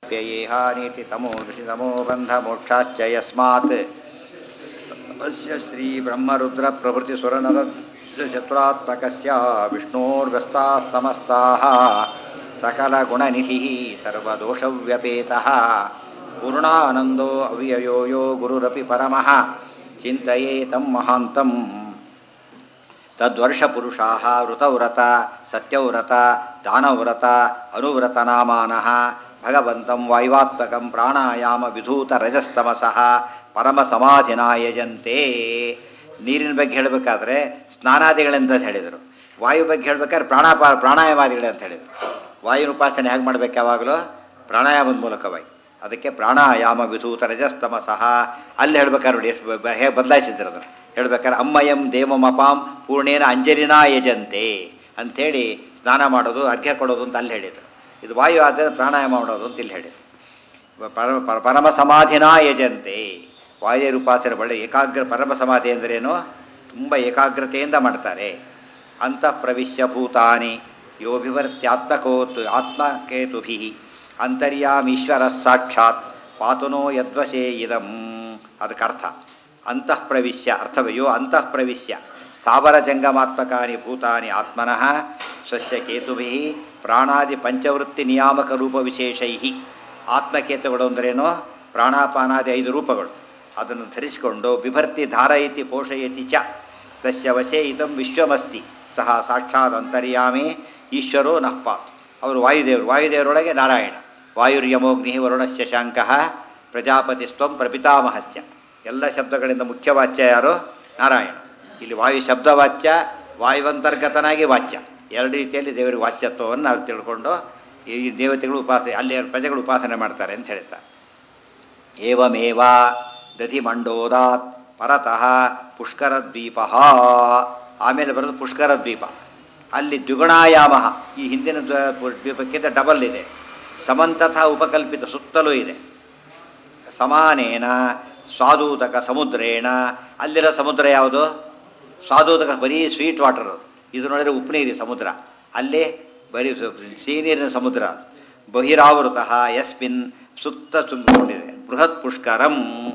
व्ययेहानीति तमो ऋषितमो बन्धमोक्षाश्च यस्मात् अस्य श्रीब्रह्मरुद्रप्रभृतिसुरनरचतुरात्मकस्य विष्णोर्व्यस्तास्तमस्ताः सकलगुणनिधिः सर्वदोषव्यपेतः पूर्णानन्दो अव्ययो यो गुरुरपि परमः चिन्तयेतं महान्तम् ತದ್ವರ್ಷಪುರುಷಾः ವೃತವ್ರತ ಸತ್ಯವ್ರತ ದಾನವ್ರತ ಅನುವ್ರತನಾಮಾನಃ ಭಗವಂತಂ ವಾಯುವಾತ್ಮಕಂ ಪ್ರಾಣಾಯಾಮ ವಿಧೂತ ರಜಸ್ತಮಸಃ ಪರಮ ಸಮಾಧಿನ ಯಜಂತೆ ನೀರಿನ ಬಗ್ಗೆ ಹೇಳಬೇಕಾದ್ರೆ ಸ್ನಾನಾದಿಗಳೆಂತ ಹೇಳಿದರು ವಾಯು ಬಗ್ಗೆ ಹೇಳಬೇಕಾದ್ರೆ ಪ್ರಾಣಾಪ ಪ್ರಾಣಾಯಾಮಾದಿಗಳೇ ಅಂತ ಹೇಳಿದರು ವಾಯುನ ಉಪಾಸನೆ ಹೇಗೆ ಮಾಡಬೇಕು ಯಾವಾಗಲೂ ಪ್ರಾಣಾಯಾಮದ ಮೂಲಕವಾಗಿ ಅದಕ್ಕೆ ಪ್ರಾಣಾಯಾಮ ವಿಧೂತ ರಜಸ್ತಮಸಃ ಅಲ್ಲಿ ಹೇಳ್ಬೇಕಾದ್ರೆ ನೋಡಿ ಎಷ್ಟು ಬ- ಹೇಗೆ ಬದಲಾಯಿಸಿದ್ರು ಅದನ್ನು ಹೇಳ್ಬೇಕಾದ್ರೆ ಅಮ್ಮಯಂ ದೇವಮಪಾಂ ಪೂರ್ಣೇನ ಅಂಜಲಿನಾ ಯಜಂತೆ ಅಂಥೇಳಿ ಸ್ನಾನ ಮಾಡೋದು ಅರ್ಘ್ಯ ಕೊಡೋದು ಅಂತ ಅಲ್ಲಿ ಹೇಳಿದರು ಇದು ವಾಯು ಆದರೆ ಪ್ರಾಣಾಯಾಮ ಮಾಡೋದು ಅಂತ ಇಲ್ಲಿ ಹೇಳಿದರು ಪರಮ ಪರ- ಪರಮ ಸಮಾಧಿನಾ ಯಜಂತೆ ವಾಯುದೇವ್ರ ಉಪಾಸನೆ ಒಳ್ಳೆ ಏಕಾಗ್ರ ಪರಮ ಸಮಾಧಿ ಅಂದ್ರೇನು ತುಂಬ ಏಕಾಗ್ರತೆಯಿಂದ ಮಾಡ್ತಾರೆ ಅಂತಃ ಪ್ರವಿಶ್ಯ ಭೂತಾನಿ ಯೋಭಿವರ್ತ್ಯಾತ್ಮಕೋತು ಆತ್ಮಕೇತುಭಿ ಅಂತರ್ಯಾಮೀಶ್ವರ ಸಾಕ್ಷಾತ್ ಪಾತುನೋ ಯದ್ವಶೇ ಇದಂ ಅದಕ್ಕೆ ಅರ್ಥ ಅಂತಃ ಪ್ರವಿಶ್ಯ ಅರ್ಥವಯೋ ಅಂತಃ ಪ್ರವಿಶ್ಯ ಸ್ಥಾವರ ಜಂಗಮಾತ್ಮಕಾನಿ ಭೂತಾನಿ ಆತ್ಮನಃ ಸ್ವಸ್ಯ ಕೇತುಭಿ ಪ್ರಾಣಾದಿ ಪಂಚವೃತ್ತಿ ನಿಯಾಮಕ ರೂಪ ವಿಶೇಷೈ ಆತ್ಮಕೇತುಗಳು ಅಂದ್ರೇನು ಪ್ರಾಣಾಪಾನಾದಿ ಐದು ರೂಪಗಳು ಅದನ್ನು ಧರಿಸಿಕೊಂಡು ಬಿಭರ್ತಿ ಧಾರಯತಿ ಪೋಷಯತಿ ಚ ತಸ್ಯ ವಶೇ ಇದಂ ವಿಶ್ವಮಸ್ತಿ ಸಹ ಸಾಕ್ಷಾತ್ ಅಂತರ್ಯಾಮಿ ಈಶ್ವರೋ ನಃಪಾತ್ ಅವರು ವಾಯುದೇವರು ವಾಯುದೇವರೊಳಗೆ ನಾರಾಯಣ ವಾಯುರ್ಯಮೋಗ್ನಿ ವರುಣಸ್ಯ ಶಾಂಕಃ ಪ್ರಜಾಪತಿ ಸ್ವಂ ಪ್ರಪಿತಾಮಹಶ್ಚ ಎಲ್ಲ ಶಬ್ದಗಳಿಂದ ಮುಖ್ಯ ವಾಚ್ಯ ಯಾರು ನಾರಾಯಣ ಇಲ್ಲಿ ವಾಯು ಶಬ್ದವಾಚ್ಯ ವಾಯುವಂತರ್ಗತನಾಗಿ ವಾಚ್ಯ ಎರಡು ರೀತಿಯಲ್ಲಿ ದೇವರಿಗೆ ವಾಚ್ಯತ್ವವನ್ನು ನಾವು ತಿಳ್ಕೊಂಡು ಈ ದೇವತೆಗಳು ಉಪಾಸನೆ ಅಲ್ಲಿ ಪ್ರಜೆಗಳು ಉಪಾಸನೆ ಮಾಡ್ತಾರೆ ಅಂತ ಹೇಳ್ತಾರೆ ಏವಮೇವ ದಧಿಮಂಡೋದಾತ್ ಪರತಃ ಪುಷ್ಕರದ್ವೀಪ ಆಮೇಲೆ ಬರೋದು ಪುಷ್ಕರದ್ವೀಪ ಅಲ್ಲಿ ದ್ವಿಗುಣಾಯಾಮ ಈ ಹಿಂದಿನ ದ್ವ- ಪು- ದ್ವೀಪಕ್ಕಿಂತ ಡಬಲ್ ಇದೆ ಸಮಂತಥ ಉಪಕಲ್ಪಿತ ಸುತ್ತಲೂ ಇದೆ ಸಮಾನೇನ ಸ್ವಾದೂತಕ ಸಮುದ್ರೇಣ ಅಲ್ಲಿರೋ ಸಮುದ್ರ ಯಾವುದು ಸ್ವಾದೂತಕ ಬರೀ ಸ್ವೀಟ್ ವಾಟರ್ ಅದು ಇದು ನೋಡಿದರೆ ಉಪ್ಪು ನೀರಿ ಸಮುದ್ರ ಅಲ್ಲಿ ಬರೀ ಸು- ಸಿಹಿ ನೀರಿನ ಸಮುದ್ರ ಅದು. ಬಹಿರಾವೃತ ಯಸ್ಮಿನ್ ಸುತ್ತ ತುಂಬಿಕೊಂಡಿದೆ ಬೃಹತ್ ಪುಷ್ಕರಂ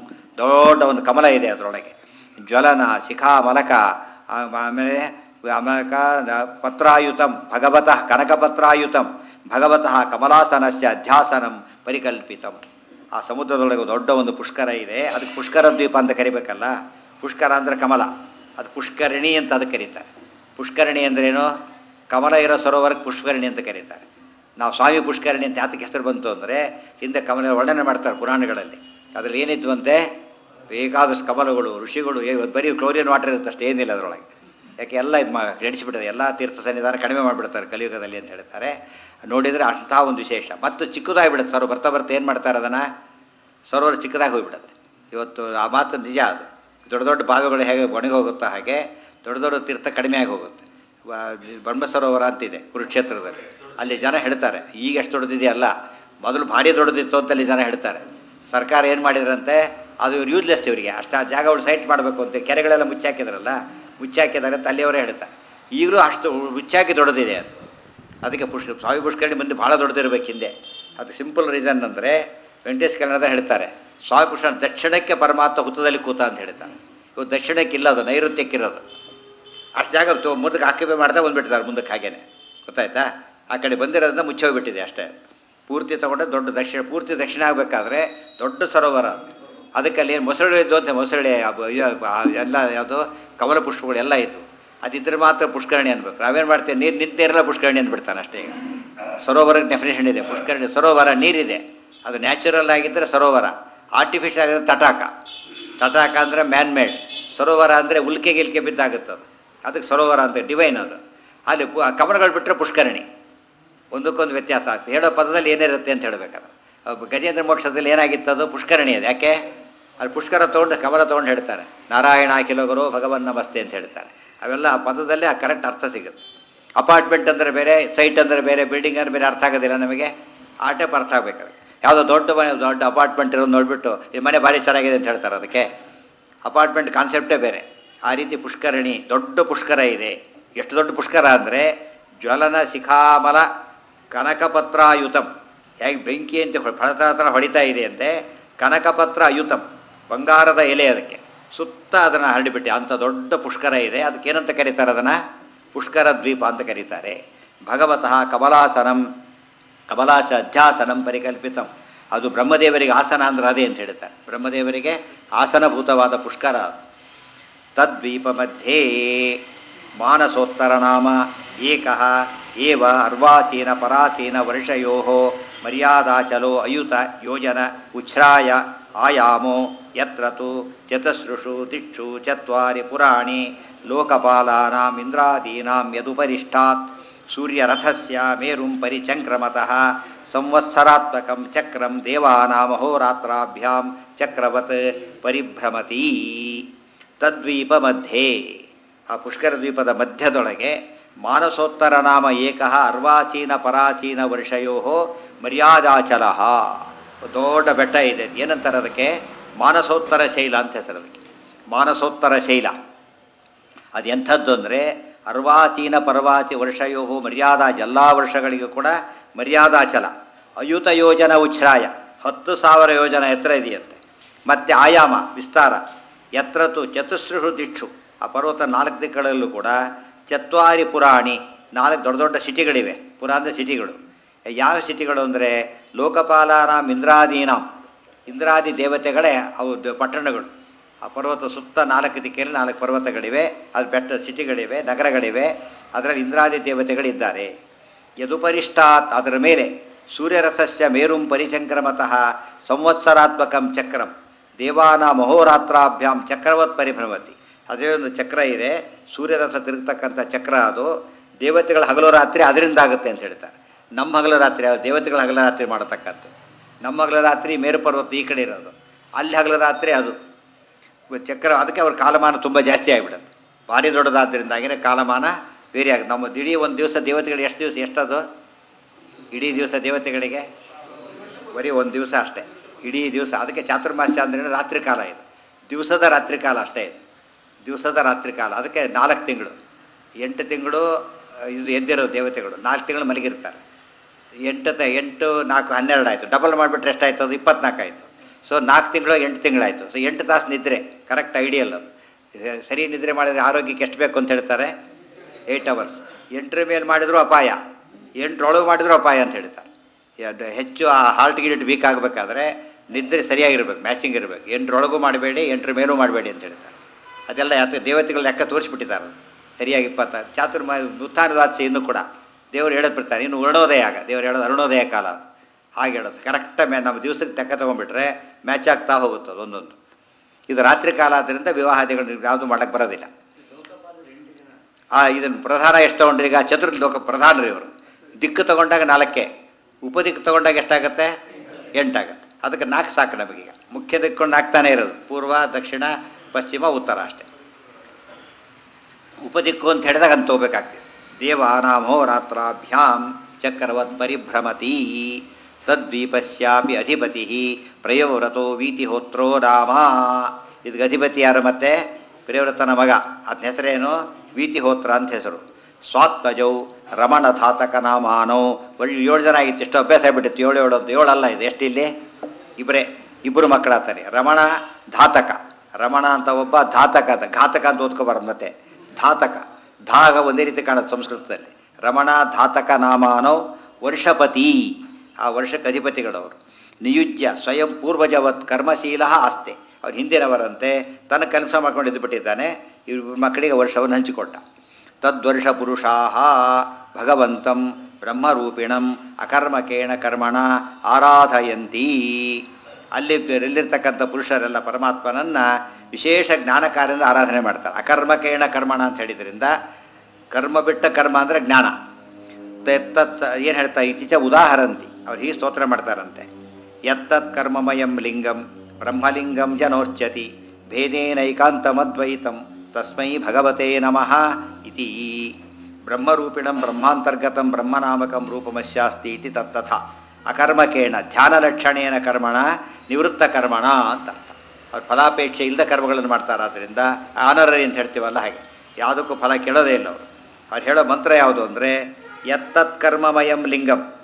ದೊಡ್ಡ ಒಂದು ಕಮಲ ಇದೆ ಅದರೊಳಗೆ ಜ್ವಲನ ಶಿಖಾ ಮಲಕ ಆ- ಆಮೇಲೆ ಅಮಲಕ ನ- ಪತ್ರಾಯುತಂ ಭಗವತಃ ಕನಕಪತ್ರಾಯುತಂ ಭಗವತಃ ಕಮಲಾಸನಸ್ಯ ಅಧ್ಯಾಸನಂ ಪರಿಕಲ್ಪಿತಂ ಆ ಸಮುದ್ರದೊಳಗೆ ದೊಡ್ಡ ಒಂದು ಪುಷ್ಕರ ಇದೆ ಅದಕ್ಕೆ ಪುಷ್ಕರ ದ್ವೀಪ ಅಂತ ಕರಿಬೇಕಲ್ಲ ಪುಷ್ಕರ ಅಂದರೆ ಕಮಲ ಅದು ಪುಷ್ಕರಣಿ ಅಂತ ಅದಕ್ಕೆ ಕರೀತಾರೆ ಪುಷ್ಕರಣಿ ಅಂದ್ರೇನು ಕಮಲ ಇರೋ ಸರೋವರಕ್ಕೆ ಪುಷ್ಕರಣಿ ಅಂತ ಕರೀತಾರೆ ನಾವು ಸ್ವಾಮಿ ಪುಷ್ಕರಣಿ ಅಂತ ಯಾತಕ್ಕೆ ಹೆಸರು ಬಂತು ಅಂದರೆ ಹಿಂದೆ ಕಮಲ ವರ್ಣನೆ ಮಾಡ್ತಾರೆ ಪುರಾಣಗಳಲ್ಲಿ ಅದರಲ್ಲಿ ಏನಿದ್ವಂತೆ ಬೇಕಾದಷ್ಟು ಕಮಲಗಳು ಋಷಿಗಳು ಏ- ಬರೀ ಕ್ಲೋರಿಯನ್ ವಾಟರ್ ಇರುತ್ತೆ ಅಷ್ಟೇ ಏನಿಲ್ಲ ಅದರೊಳಗೆ ಯಾಕೆ ಎಲ್ಲ ಇದು ಮಾ ನಡೆಸಿಬಿಟ್ಟಿದೆ ಎಲ್ಲ ತೀರ್ಥ ಸನ್ನಿಧಾನ ಕಡಿಮೆ ಮಾಡಿಬಿಡ್ತಾರೆ ಕಲಿಯುಗದಲ್ಲಿ ಅಂತ ಹೇಳ್ತಾರೆ ನೋಡಿದರೆ ಅಂತಹ ಒಂದು ವಿಶೇಷ ಮತ್ತು ಚಿಕ್ಕದಾಗಿಬಿಡುತ್ತೆ ಸರೋವರ ಬರ್ತಾ ಬರ್ತಾ ಏನು ಮಾಡ್ತಾರೆ ಅದನ್ನು ಸರೋವರ ಚಿಕ್ಕದಾಗಿ ಹೋಗಿಬಿಡುತ್ತೆ ಇವತ್ತು ಆ ಮಾತು ನಿಜ ಅದು ದೊಡ್ಡ ದೊಡ್ಡ ಭಾಗಗಳು ಹೇಗೆ ಒಣಗಿ ಹೋಗುತ್ತೋ ಹಾಗೆ ದೊಡ್ಡ ದೊಡ್ಡ ತೀರ್ಥ ಕಡಿಮೆ ಆಗಿ ಹೋಗುತ್ತೆ ವ- ಬ್ರಹ್ಮ ಸರೋವರ ಅಂತಿದೆ ಕುರುಕ್ಷೇತ್ರದಲ್ಲಿ ಅಲ್ಲಿ ಜನ ಹೇಳ್ತಾರೆ ಈಗ ಎಷ್ಟು ದೊಡ್ಡದಿದೆಯಲ್ಲ ಮೊದಲು ಭಾರಿ ದೊಡ್ಡದಿತ್ತು ಅಂತ ಅಲ್ಲಿ ಜನ ಹೇಳ್ತಾರೆ ಸರ್ಕಾರ ಏನು ಮಾಡಿದ್ರಂತೆ ಅದು ಇವ್ರು ಯೂಸ್ಲೆಸ್ ಇವರಿಗೆ ಅಷ್ಟು ಆ ಜಾಗಗಳು ಸೈಟ್ ಮಾಡಬೇಕು ಅಂತ ಕೆರೆಗಳೆಲ್ಲ ಮುಚ್ಚಾಕಿದ್ರಲ್ಲ ಮುಚ್ಚಾಕಿದ್ದಾರೆ ಅಂತ ಅಲ್ಲಿಯವರೇ ಹೇಳ್ತಾರೆ ಈಗಲೂ ಅಷ್ಟು ಮುಚ್ಚಾಕಿ ದೊಡ್ಡದಿದೆ ಅದು ಅದಕ್ಕೆ ಪುಷ್ ಸ್ವಾಮಿ ಪುಷ್ಕರಣಿ ಬಂದು ಭಾಳ ದೊಡ್ಡದಿರ್ಬೇಕು ಹಿಂದೆ ಅದು ಸಿಂಪಲ್ ರೀಸನ್ ಅಂದರೆ ವೆಂಕಟೇಶ್ ಕನ್ನಡ ಹೇಳ್ತಾರೆ ಸ್ವಾಮಿ ಪುಷ್ಕರ ದಕ್ಷಿಣಕ್ಕೆ ಪರಮಾತ್ಮ ಹುತ್ತದಲ್ಲಿ ಕೂತ ಅಂತ ಹೇಳ್ತಾರೆ ಇವತ್ತು ದಕ್ಷಿಣಕ್ಕೆ ಇಲ್ಲ ಅದು ನೈಋತ್ಯಕ್ಕಿರೋದು ಅಷ್ಟು ಜಾಗ ತೊ- ಮುಂದಕ್ಕೆ ಆಕ್ಯುಪೈ ಮಾಡ್ತಾ ಬಂದುಬಿಟ್ಟಿದ್ದಾರೆ ಮುಂದಕ್ಕೆ ಹಾಗೇನೆ ಗೊತ್ತಾಯ್ತಾ ಆ ಕಡೆ ಬಂದಿರೋದ್ರಿಂದ ಮುಚ್ಚಿ ಹೋಗ್ಬಿಟ್ಟಿದೆ ಅಷ್ಟೇ ಪೂರ್ತಿ ತೊಗೊಂಡು ದೊಡ್ಡ ದಕ್ಷಿಣ ಪೂರ್ತಿ ದಕ್ಷಿಣ ಆಗಬೇಕಾದ್ರೆ ದೊಡ್ಡ ಸರೋವರ ಅದು. ಅದಕ್ಕೆ ಅಲ್ಲಿ ಏನು ಮೊಸಳೆ ಇದ್ದು ಅಂತ ಮೊಸಳೆ ಆ ಬ- ಇಯ- ಆ ಎಲ್ಲ ಯಾವುದು ಕಮಲ ಪುಷ್ಪಗಳು ಎಲ್ಲ ಇತ್ತು ಅದಿದ್ರೆ ಮಾತ್ರ ಪುಷ್ಕರಣಿ ಅನ್ಬೇಕು ನಾವೇನು ಮಾಡ್ತೇವೆ ನೀರು ನಿಂತಿರಲ್ಲ ಪುಷ್ಕರಣಿ ಅಂದ್ಬಿಡ್ತಾನೆ ಅಷ್ಟೇ ಈಗ ಸರೋವರಕ್ಕೆ ಡೆಫಿನೇಷನ್ ಇದೆ ಪುಷ್ಕರಣಿ ಸರೋವರ ನೀರಿದೆ ಅದು ನ್ಯಾಚುರಲ್ ಆಗಿದ್ದರೆ ಸರೋವರ ಆರ್ಟಿಫಿಷಿಯಲ್ ಆಗಿದ್ರೆ ತಟಾಕ ತಟಾಕ ಅಂದರೆ ಮ್ಯಾನ್ ಮೇಡ್ ಸರೋವರ ಅಂದರೆ ಉಲ್ಕೆ ಗಿಲ್ಕೆ ಬಿದ್ದಾಗುತ್ತದು ಅದಕ್ಕೆ ಸರೋವರ ಅಂತ ಡಿವೈನ್ ಅದು ಅಲ್ಲಿ ಪು- ಕಮಲಗಳು ಬಿಟ್ಟರೆ ಪುಷ್ಕರಣಿ ಒಂದಕ್ಕೊಂದು ವ್ಯತ್ಯಾಸ ಆಗ್ತದೆ ಹೇಳೋ ಪದದಲ್ಲಿ ಏನಿರುತ್ತೆ ಅಂತ ಹೇಳ್ಬೇಕಾದ್ರೆ ಅಹ್ ಗಜೇಂದ್ರ ಮೋಕ್ಷದಲ್ಲಿ ಏನಾಗಿತ್ತು ಅದು ಪುಷ್ಕರಣಿ ಅದು ಯಾಕೆ ಅಲ್ಲಿ ಪುಷ್ಕರ ತೊಗೊಂಡು ಕಮಲ ತೊಗೊಂಡು ಹೇಳ್ತಾರೆ ನಾರಾಯಣ ಕಿಲೋಗರು ಭಗವನ್ ನಮಸ್ತೆ ಅಂತ ಹೇಳ್ತಾರೆ ಅವೆಲ್ಲ ಆ ಪದದಲ್ಲೇ ಆ ಕರೆಕ್ಟ್ ಅರ್ಥ ಸಿಗುತ್ತೆ ಅಪಾರ್ಟ್ಮೆಂಟ್ ಅಂದರೆ ಬೇರೆ ಸೈಟ್ ಅಂದರೆ ಬೇರೆ ಬಿಲ್ಡಿಂಗ್ ಅಂದರೆ ಬೇರೆ ಅರ್ಥ ಆಗೋದಿಲ್ಲ ನಮಗೆ ಆ ಟೈಪ್ ಅರ್ಥ ಆಗಬೇಕಾದ್ರೆ ಯಾವುದೋ ದೊಡ್ಡ ಮನೆ ದೊಡ್ಡ ಅಪಾರ್ಟ್ಮೆಂಟ್ ಇರೋದು ನೋಡಿಬಿಟ್ಟು ಈ ಮನೆ ಭಾರಿ ಚೆನ್ನಾಗಿದೆ ಅಂತ ಹೇಳ್ತಾರೆ ಅದಕ್ಕೆ ಅಪಾರ್ಟ್ಮೆಂಟ್ ಕಾನ್ಸೆಪ್ಟೇ ಬೇರೆ ಆ ರೀತಿ ಪುಷ್ಕರಣಿ ದೊಡ್ಡ ಪುಷ್ಕರ ಇದೆ ಎಷ್ಟು ದೊಡ್ಡ ಪುಷ್ಕರ ಅಂದರೆ ಜ್ವಲನ ಶಿಖಾಮಲ ಕನಕಪತ್ರಾಯುತಂ ಹೇಗೆ ಬೆಂಕಿ ಅಂತ ಹೊ- ಫಳತ ಹತ್ರ ಹೊಡಿತಾ ಇದೆ ಅಂತೆ ಕನಕಪತ್ರ ಅಯುತಂ ಬಂಗಾರದ ಎಲೆ ಅದಕ್ಕೆ ಸುತ್ತ ಅದನ್ನು ಹರಡಿಬಿಟ್ಟು ಅಂಥ ದೊಡ್ಡ ಪುಷ್ಕರ ಇದೆ ಅದಕ್ಕೆ ಏನಂತ ಕರೀತಾರೆ ಅದನ್ನು ಪುಷ್ಕರ ದ್ವೀಪ ಅಂತ ಕರೀತಾರೆ ಭಗವತಃ ಕಮಲಾಸನಂ ಕಮಲಾಶ ಅಧ್ಯಾಸನಂ ಪರಿಕಲ್ಪಿತಂ ಅದು ಬ್ರಹ್ಮದೇವರಿಗೆ ಆಸನ ಅಂದ್ರೆ ಅದೇ ಅಂತ ಹೇಳ್ತಾರೆ ಬ್ರಹ್ಮದೇವರಿಗೆ ಆಸನಭೂತವಾದ ಪುಷ್ಕರ ಅದು. ತದ್ವೀಪ ಮಧ್ಯೆ ಮಾನಸೋತ್ತರ ನಾಮ ಏಕಃ ಏವ ಅರ್ವಾಚೀನ ಪರಾಚೀನ ವರ್ಷಯೋ ಮರ್ಯಾದಾಚಲೋ ಅಯುತ ಯೋಜನ ಉಚ್ಛ್ರಾಯ ಆಯಾಮೋ ಯತ್ರ ತು ಚತಸ್ರುಷು ದಿಕ್ಷು ಚತ್ವಾರಿ ಪುರಾಣಿ ಲೋಕಪಾಲಾನಾಂ ಇಂದ್ರಾದೀನಾಂ ಯದುಪರಿಷ್ಟಾತ್ ಸೂರ್ಯರಥಸ್ಯ ಮೇರುಂ ಪರಿಚಂಕ್ರಮತಃ ಸಂವತ್ಸರಾತ್ಮಕಂ ಚಕ್ರಂ ದೇವಾನಾಮಹೋರಾತ್ರಾಭ್ಯಾಂ ಚಕ್ರವತ್ ಪರಿಭ್ರಮತಿ ತದ್ವೀಪ ಮಧ್ಯೆ ಆ ಪುಷ್ಕರ ದ್ವೀಪದ ಮಧ್ಯದೊಳಗೆ ಮಾನಸೋತ್ತರ ನಾಮ ಏಕಃ ಅರ್ವಾಚೀನ ಪರಾಚೀನ ವರ್ಷಯೋ ಮರ್ಯಾದಾಚಲ ದೊಡ್ಡ ಬೆಟ್ಟ ಇದೆ ಏನಂತಾರೆ ಅದಕ್ಕೆ ಮಾನಸೋತ್ತರ ಶೈಲ ಅಂತ ಹೆಸರು ಅದಕ್ಕೆ ಮಾನಸೋತ್ತರ ಶೈಲ ಅದು ಎಂಥದ್ದು ಅಂದರೆ ಅರ್ವಾಚೀನ ಪರ್ವಾಚಿ ವರ್ಷಯೋ ಮರ್ಯಾದಾ ಎಲ್ಲ ವರ್ಷಗಳಿಗೂ ಕೂಡ ಮರ್ಯಾದಾಚಲ ಅಯುತ ಯೋಜನ ಉಚ್ಛ್ರಾಯ ಹತ್ತು ಸಾವಿರ ಯೋಜನ ಎತ್ತರ ಇದೆಯಂತೆ ಮತ್ತು ಆಯಾಮ ವಿಸ್ತಾರ ಎತ್ತರತು ಚತುಸ್ರುಷು ದಿಕ್ಷು ಆ ಪರ್ವತ ನಾಲ್ಕು ದಿಕ್ಕಗಳಲ್ಲೂ ಕೂಡ ಚತ್ವಾರಿ ಪುರಾಣಿ ನಾಲ್ಕು ದೊಡ್ಡ ದೊಡ್ಡ ಸಿಟಿಗಳಿವೆ ಪುರ ಅಂದರೆ ಸಿಟಿಗಳು ಯಾವ ಸಿಟಿಗಳು ಅಂದರೆ ಲೋಕಪಾಲಾನಾಂ ಇಂದ್ರಾದೀನಾಂ ಇಂದ್ರಾದಿ ದೇವತೆಗಳೇ ಅವು ದ- ಪಟ್ಟಣಗಳು ಆ ಪರ್ವತ ಸುತ್ತ ನಾಲ್ಕು ದಿಕ್ಕಿನಲ್ಲಿ ನಾಲ್ಕು ಪರ್ವತಗಳಿವೆ ಅದು ಬೆಟ್ಟ ಸಿಟಿಗಳಿವೆ ನಗರಗಳಿವೆ ಅದರಲ್ಲಿ ಇಂದ್ರಾದಿ ದೇವತೆಗಳಿದ್ದಾರೆ ಯದುಪರಿಷ್ಟಾತ್ ಅದರ ಮೇಲೆ ಸೂರ್ಯರಥಸ್ಯ ಮೇರುಂ ಪರಿಚಂಕ್ರಮತಃ ಸಂವತ್ಸರಾತ್ಮಕಂ ಚಕ್ರಂ ದೇವಾನ ಮಹೋರಾತ್ರಾಭ್ಯಾಂ ಚಕ್ರವತ್ ಪರಿಭ್ರಮತಿ ಅದೇ ಒಂದು ಚಕ್ರ ಇದೆ ಸೂರ್ಯರಥ ತಿರುಗ್ತಕ್ಕಂಥ ಚಕ್ರ ಅದು ದೇವತೆಗಳ ಹಗಲು ರಾತ್ರಿ ಅದರಿಂದ ಆಗುತ್ತೆ ಅಂತ ಹೇಳ್ತಾರೆ ನಮ್ಮ ಹಗಲು ರಾತ್ರಿ ಯಾವ ದೇವತೆಗಳ ಹಗಲು ರಾತ್ರಿ ಮಾಡತಕ್ಕಂಥ ನಮ್ಮ ಹಗಲು ರಾತ್ರಿ ಮೇರು ಪರ್ವತ ಈ ಕಡೆ ಇರೋದು ಅಲ್ಲಿ ಹಗಲು ರಾತ್ರಿ ಅದು ಚಕ್ರ ಅದಕ್ಕೆ ಅವ್ರ ಕಾಲಮಾನ ತುಂಬ ಜಾಸ್ತಿ ಆಗಿಬಿಡುತ್ತೆ ಭಾರಿ ದೊಡ್ಡದಾದ್ದರಿಂದಾಗಿನೇ ಕಾಲಮಾನ ವೇರಿ ಆಗುತ್ತೆ ನಮ್ಮ ಇಡೀ ಒಂದು ದಿವಸ ದೇವತೆಗಳಿಗೆ ಎಷ್ಟು ದಿವಸ ಎಷ್ಟದು ಇಡೀ ದಿವಸ ದೇವತೆಗಳಿಗೆ ಬರೀ ಒಂದು ದಿವಸ ಅಷ್ಟೇ ಇಡೀ ದಿವಸ ಅದಕ್ಕೆ ಚಾತುರ್ಮಾಸ್ಯ ಅಂದ್ರೆ ರಾತ್ರಿ ಕಾಲ ಇದು ದಿವಸದ ರಾತ್ರಿ ಕಾಲ ಅಷ್ಟೇ ಇದು ದಿವಸದ ರಾತ್ರಿ ಕಾಲ ಅದಕ್ಕೆ ನಾಲ್ಕು ತಿಂಗಳು ಎಂಟು ತಿಂಗಳು ಆ, ಇದು ಎದ್ದಿರೋ ದೇವತೆಗಳು ನಾಲ್ಕು ತಿಂಗಳು ಮಲಗಿರ್ತಾರೆ ಎಂಟು ತ- ಎಂಟು ನಾಲ್ಕು ಹನ್ನೆರಡು ಆಯಿತು ಡಬಲ್ ಮಾಡಿಬಿಟ್ರೆ ಎಷ್ಟಾಯ್ತು ಅದು ಇಪ್ಪತ್ನಾಲ್ಕು ಆಯಿತು ಸೊ ನಾಲ್ಕು ತಿಂಗಳು ಎಂಟು ತಿಂಗಳಾಯಿತು ಸೊ ಎಂಟು ತಾಸು ನಿದ್ರೆ ಕರೆಕ್ಟ್ ಐಡಿಯಲ್ ಅದು ಇದು ಸರಿ ನಿದ್ರೆ ಮಾಡಿದರೆ ಆರೋಗ್ಯಕ್ಕೆ ಎಷ್ಟು ಬೇಕು ಅಂತ ಹೇಳ್ತಾರೆ ಏಯ್ಟ್ ಅವರ್ಸ್ ಎಂಟರ ಮೇಲೆ ಮಾಡಿದ್ರು ಅಪಾಯ ಎಂಟರೊಳಗೆ ಮಾಡಿದ್ರು ಅಪಾಯ ಅಂತ ಹೇಳ್ತಾರೆ ಎರಡು ಹೆಚ್ಚು ಆ ಹಾರ್ಟ್ ಗಿಲ್ಟ್ ವೀಕ್ ಆಗಬೇಕಾದ್ರೆ ನಿದ್ರೆ ಸರಿಯಾಗಿರ್ಬೇಕು ಮ್ಯಾಚಿಂಗ್ ಇರಬೇಕು ಎಂಟರೊಳಗೂ ಮಾಡಬೇಡಿ ಎಂಟರ ಮೇಲೂ ಮಾಡಬೇಡಿ ಅಂತ ಹೇಳ್ತಾರೆ ಅದೆಲ್ಲ ಯಾತ ದೇವತೆಗಳ ಲೆಕ್ಕ ತೋರಿಸ್ಬಿಟ್ಟಿದ್ದಾರೆ ಸರಿಯಾಗಿ ಇಪ್ಪತ್ತ ಚಾತುರ್ಮ ಉತ್ಥಾನವಾತ್ಸ ಇನ್ನೂ ಕೂಡ ದೇವರು ಹೇಳೋದು ಬಿಡ್ತಾರೆ ಇನ್ನು ಅರುಣೋದಯ ಆಗ ದೇವರು ಹೇಳೋದು ಅರುಣೋದಯ ಕಾಲ ಅದು ಹಾಗೆ ಹೇಳೋದು ಕರೆಕ್ಟ್ ಮೇ ನಮ್ಮ ದಿವಸಕ್ಕೆ ಲೆಕ್ಕ ತೊಗೊಂಡ್ಬಿಟ್ರೆ ಮ್ಯಾಚ್ ಆಗ್ತಾ ಹೋಗುತ್ತೆ ಅದು ಒಂದೊಂದು ಇದು ರಾತ್ರಿ ಕಾಲ ಆದ್ದರಿಂದ ವಿವಾಹಾದಿಗಳು ಯಾವುದು ಮಾಡೋಕ್ಕೆ ಬರೋದಿಲ್ಲ ಆ ಇದನ್ನು ಪ್ರಧಾನ ಎಷ್ಟು ತಗೊಂಡ್ರಿ ಈಗ ಚತುರ್ಥ ಲೋಕ ಪ್ರಧಾನರು ಇವರು ದಿಕ್ಕು ತಗೊಂಡಾಗ ನಾಲ್ಕೇ ಉಪದಿಕ್ಕು ತಗೊಂಡಾಗ ಎಷ್ಟಾಗುತ್ತೆ ಎಂಟಾಗುತ್ತೆ ಅದಕ್ಕೆ ನಾಲ್ಕು ಸಾಕು ನಮಗೀಗ ಮುಖ್ಯ ದಿಕ್ಕೊಂಡು ನಾಲ್ಕ್ತಾನೆ ಇರೋದು ಪೂರ್ವ ದಕ್ಷಿಣ ಪಶ್ಚಿಮ ಉತ್ತರ ಅಷ್ಟೇ ಉಪದಿಕ್ಕು ಅಂತ ಹೇಳಿದಾಗ ಅಂತ ಹೋಗ್ಬೇಕಾಗ್ತದೆ ದೇವಾನಾಮೋರಾತ್ರಾಭ್ಯಾಂ ಚಕ್ರವತ್ ಪರಿಭ್ರಮತಿ ತದ್ವೀಪಸ್ಯಾಪಿ ಅಧಿಪತಿ ಪ್ರಯೋವ್ರತೋ ವೀತಿಹೋತ್ರೋ ರಾಮ ಇದಕ್ಕೆ ಅಧಿಪತಿ ಯಾರು ಮತ್ತೆ ಪ್ರಿಯವ್ರತನ ಮಗ ಅದನ್ನ ಹೆಸರೇನು ವೀತಿಹೋತ್ರ ಅಂತ ಹೆಸರು ಸ್ವಾತ್ಮಜೌ ರಮಣ ಧಾತಕ ನಾಮಾನೋ ಒಳ್ಳೆ ಏಳು ಜನ ಆಗಿತ್ತು ಎಷ್ಟು ಅಭ್ಯಾಸ ಆಗಿಬಿಟ್ಟಿತ್ತು ಏಳು ಏಳು ಅಂತ ಏಳಲ್ಲ ಇದು ಎಷ್ಟಿಲ್ಲಿ ಇಬ್ಬರೇ ಇಬ್ಬರು ಮಕ್ಕಳಾಗ್ತಾರೆ ರಮಣ ಧಾತಕ ರಮಣ ಅಂತ ಒಬ್ಬ ಧಾತಕ ಅಂತ ಘಾತಕ ಅಂತ ಓದ್ಕೋಬಾರ್ದು ಮತ್ತೆ ಧಾತಕ ಧಾಗ ಒಂದೇ ರೀತಿ ಕಾಣುತ್ತೆ ಸಂಸ್ಕೃತದಲ್ಲಿ ರಮಣ ಧಾತಕ ನಾಮಾನೋ ವರ್ಷಪತಿ ಆ ವರ್ಷಕ್ಕೆ ಅಧಿಪತಿಗಳವರು ನಿಯುಜ್ಯ ಸ್ವಯಂ ಪೂರ್ವಜವತ್ ಕರ್ಮಶೀಲ ಆಸ್ತೆ ಅವ್ರು ಹಿಂದಿನವರಂತೆ ತನ್ನ ಕೆಲಸ ಮಾಡ್ಕೊಂಡು ಇದ್ದುಬಿಟ್ಟಿದ್ದಾನೆ ಇವ್ರ ಮಕ್ಕಳಿಗೆ ವರ್ಷವನ್ನು ಹಂಚಿಕೊಟ್ಟ ತದ್ವರ್ಷ ಪುರುಷಾ ಭಗವಂತಂ ಬ್ರಹ್ಮರೂಪಿಣಂ ಅಕರ್ಮಕೇಣ ಕರ್ಮಣ ಆರಾಧಯಂತಿ ಅಲ್ಲಿ ಎಲ್ಲಿರ್ತಕ್ಕಂಥ ಪುರುಷರೆಲ್ಲ ಪರಮಾತ್ಮನನ್ನ ವಿಶೇಷ ಜ್ಞಾನ ಕಾರ್ಯದಿಂದ ಆರಾಧನೆ ಮಾಡ್ತಾರೆ ಅಕರ್ಮಕೇಣ ಕರ್ಮಣ ಅಂತ ಹೇಳಿದ್ರಿಂದ ಕರ್ಮ ಬಿಟ್ಟ ಕರ್ಮ ಅಂದರೆ ಜ್ಞಾನ ತತ್ ಏನು ಹೇಳ್ತಾ ಇತ್ತೀಚ ಉದಾಹರಂತಿ ಅವ್ರು ಹೀಗೆ ಸ್ತೋತ್ರ ಮಾಡ್ತಾರಂತೆ ಯತ್ತತ್ ಕರ್ಮಮಯಂ ಲಿಂಗಂ ಬ್ರಹ್ಮಲಿಂಗಂ ಜನೋರ್ಚತಿ ಭೇದೇನೈಕಾಂತಮದ್ವೈತಂ ತಸ್ಮೈ ಭಗವತೆ ನಮಃ ಇತಿ ಬ್ರಹ್ಮರೂಪಿಣಂ ಬ್ರಹ್ಮಾಂತರ್ಗತಂ ಬ್ರಹ್ಮನಾಮಕಂ ರೂಪಮಸ್ಯಾಸ್ತಿ ಇತಿ ತತ್ತಥ ಅಕರ್ಮಕೇಣ ಧ್ಯಾನಲಕ್ಷಣೇನ ಕರ್ಮಣ ನಿವೃತ್ತ ಕರ್ಮಣ ಅಂತ ಅರ್ಥ ಅವ್ರು ಫಲಾಪೇಕ್ಷೆ ಇಲ್ಲದ ಕರ್ಮಗಳನ್ನು ಮಾಡ್ತಾರಾದ್ರಿಂದ ಆನರರಿ ಅಂತ ಹೇಳ್ತೀವಲ್ಲ ಹಾಗೆ ಯಾವುದಕ್ಕೂ ಫಲ ಕೇಳೋದೇ ಇಲ್ಲ ಅವರು ಅವ್ರು ಹೇಳೋ ಮಂತ್ರ ಯಾವುದು ಅಂದರೆ ಯತ್ತತ್ ಕರ್ಮಮಯಂ ಲಿಂಗಂ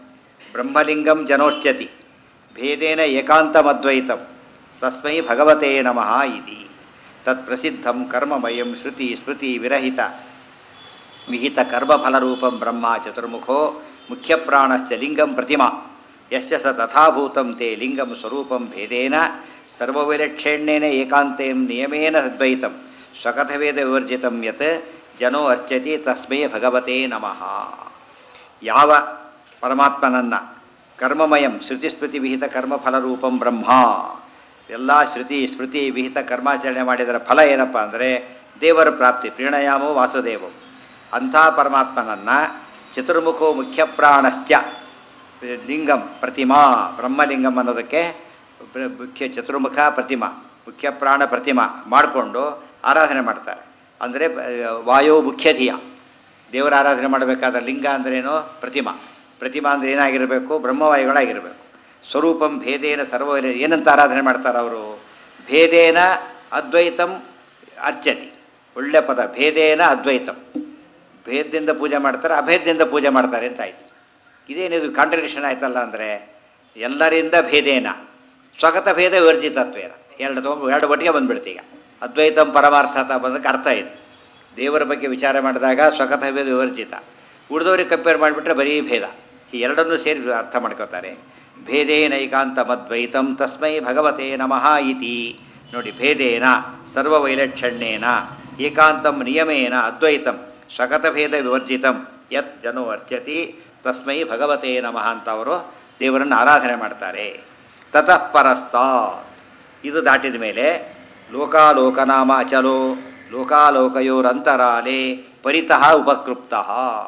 ಬ್ರಹ್ಮಲಿಂಗಂ ಜನೋಚ್ಯತಿ ಭೇದೇನ ಏಕಾಂತಮದ್ವೈತಂ ತಸ್ಮೈ ಭಗವತೆ ನಮಃ ಇತಿ ತತ್ಪ್ರಸಿದ್ಧಂ ಕರ್ಮಮಯಂ ಶ್ರುತಿ ಸ್ಮೃತಿ ವಿರಹಿತ ವಿಹಿತ ಕರ್ಮಫಲರೂಪಂ ಬ್ರಹ್ಮ ಚತುರ್ಮುಖೋ ಮುಖ್ಯಪ್ರಾಣಶ್ಚ ಲಿಂಗಂ ಪ್ರತಿಮಾ ಯಸ್ಯ ಸ ತಥಾಭೂತಂ ತೇ ಲಿಂಗಂ ಸ್ವರೂಪಂ ಭೇದೇನ ಸರ್ವವಿಲಕ್ಷೇಣ್ಯೇನ ಏಕಾಂತೇನ ನಿಯಮೇನ ಅದ್ವೈತಂ ಸ್ವಕಥವೇದ ವಿವರ್ಜಿತಂ ಯತ್ ಜನೋ ಅರ್ಚತಿ ತಸ್ಮೈ ಭಗವತೆ ನಮಃ ಯಾವ ಪರಮಾತ್ಮನನ್ನ ಕರ್ಮಮಯಂ ಶ್ರುತಿಸ್ಮೃತಿ ವಿಹಿತ ಕರ್ಮಫಲರೂಪಂ ಬ್ರಹ್ಮ ಎಲ್ಲ ಶ್ರುತಿ ಸ್ಮೃತಿ ವಿಹಿತ ಕರ್ಮಾಚರಣೆ ಮಾಡಿದರ ಫಲ ಏನಪ್ಪ ಅಂದರೆ ದೇವರ ಪ್ರಾಪ್ತಿ ಪ್ರೀಣಯಾಮೋ ವಾಸುದೇವಂ ಅಂಥ ಪರಮಾತ್ಮನನ್ನು ಚತುರ್ಮುಖೋ ಮುಖ್ಯ ಪ್ರಾಣಶ್ಚ ಲಿಂಗಂ ಪ್ರತಿಮಾ ಬ್ರಹ್ಮಲಿಂಗಂ ಅನ್ನೋದಕ್ಕೆ ಪ್ರ- ಮುಖ್ಯ ಚತುರ್ಮುಖ ಪ್ರತಿಮಾ ಮುಖ್ಯ ಪ್ರಾಣ ಪ್ರತಿಮಾ ಮಾಡಿಕೊಂಡು ಆರಾಧನೆ ಮಾಡ್ತಾರೆ ಅಂದರೆ ವಾಯೋ ಮುಖ್ಯಧಿಯ ದೇವರ ಆರಾಧನೆ ಮಾಡಬೇಕಾದ ಲಿಂಗ ಅಂದ್ರೇನು ಪ್ರತಿಮಾ ಪ್ರತಿಮಾ ಅಂದರೆ ಏನಾಗಿರಬೇಕು ಬ್ರಹ್ಮವಾಯುಗಳಾಗಿರಬೇಕು ಸ್ವರೂಪಂ ಭೇದೇನ ಸರ್ವ ಏನಂತ ಆರಾಧನೆ ಮಾಡ್ತಾರೆ ಅವರು ಭೇದೇನ ಅದ್ವೈತಂ ಅರ್ಚತಿ ಒಳ್ಳೆ ಪದ ಭೇದೇನ ಅದ್ವೈತಂ ಭೇದದಿಂದ ಪೂಜೆ ಮಾಡ್ತಾರೆ ಅಭೇದದಿಂದ ಪೂಜೆ ಮಾಡ್ತಾರೆ ಅಂತ ಆಯಿತು ಇದೇನಿದು ಕಾಂಟ್ರಡಿಕ್ಷನ್ ಆಯ್ತಲ್ಲ ಅಂದರೆ ಎಲ್ಲರಿಂದ ಭೇದೇನ ಸ್ವಗತ ಭೇದ ವಿವರ್ಜಿತತ್ವೇನ ಎರಡು ತೊಗೊಂಡು ಎರಡು ಒಟ್ಟಿಗೆ ಬಂದ್ಬಿಡ್ತು ಈಗ ಅದ್ವೈತಂ ಪರಮಾರ್ಥತ ಬಂದಕ್ಕೆ ಅರ್ಥ ಇದು ದೇವರ ಬಗ್ಗೆ ವಿಚಾರ ಮಾಡಿದಾಗ ಸ್ವಗತ ಭೇದ ವಿವರ್ಜಿತ ಉಳಿದವ್ರಿಗೆ ಕಂಪೇರ್ ಮಾಡಿಬಿಟ್ರೆ ಬರೀ ಭೇದ ಈ ಎರಡನ್ನೂ ಸೇರಿ ಅರ್ಥ ಮಾಡ್ಕೋತಾರೆ ಭೇದೇನೈಕಾಂತ ಮದ್ವೈತಂ ತಸ್ಮೈ ಭಗವತೆ ನಮಃ ಇತಿ ನೋಡಿ ಭೇದೇನ ಸರ್ವವೈಲಕ್ಷಣ್ಯೇನ ಏಕಾಂತಂ ನಿಯಮೇನ ಅದ್ವೈತಂ ಸ್ವಗತಭೇದ ವಿವರ್ಜಿತಂ ಯತ್ ಜನೋ ಅರ್ಚತಿ ತಸ್ಮೈ ಭಗವತೆ ನಮಃ ಅಂತ ಅವರು ದೇವರನ್ನು ಆರಾಧನೆ ಮಾಡ್ತಾರೆ ತತಃ ಪರಸ್ತಾತ್ ಇದು ದಾಟಿದ ಮೇಲೆ ಲೋಕಾಲೋಕನಾಮ ಅಚಲೋ ಲೋಕಾಲೋಕಯೋರಂತರಾಲೆ ಪರಿತಃ ಉಪಕೃಪ್ತಃ